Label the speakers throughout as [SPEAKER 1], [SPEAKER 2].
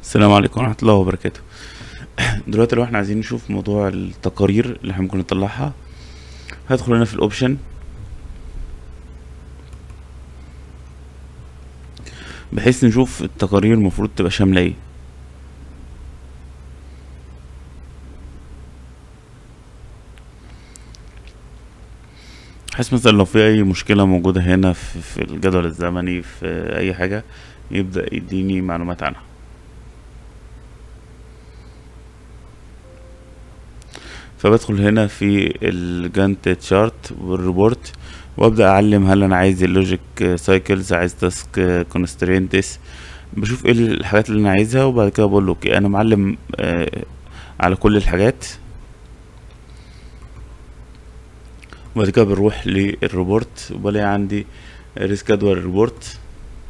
[SPEAKER 1] السلام عليكم ورحمة الله وبركاته دلوقتي لو احنا عايزين نشوف موضوع التقارير اللي احنا ممكن نطلعها هدخل هنا في الاوبشن بحيث نشوف التقارير المفروض تبقى شاملة ايه بحيث مثلا لو في اي مشكلة موجودة هنا في, في الجدول الزمني في اي حاجة يبدأ يديني معلومات عنها فبدخل هنا في الجانت تشارت والريبورت وابدا اعلم هل انا عايز اللوجيك سايكلز عايز تاسك كونسترينتس بشوف ايه الحاجات اللي انا عايزها وبعد كده بقول له اوكي انا معلم آه على كل الحاجات وبعد كده بنروح للريبورت وبلاقي عندي ريسكادوال ريبورت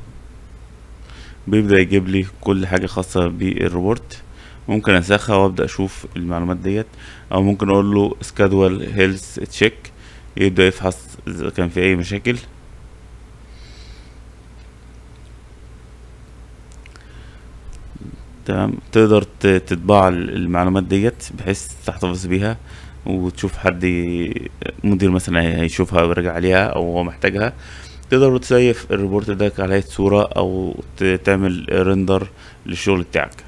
[SPEAKER 1] بيبدأ يجيب لي كل حاجة خاصة بالريبورت ممكن انسخها وابدأ اشوف المعلومات ديت او ممكن اقول له سكادوال هيلث تشيك يبدأ يفحص اذا كان في اي مشاكل تمام تقدر ت- تطبع المعلومات ديت بحيث تحتفظ بيها وتشوف حد ي- مدير مثلا هي- هيشوفها ويراجع عليها او هو محتاجها تقدر تسيف الريبورت ده على هيئة صورة او ت- تعمل ريندر للشغل بتاعك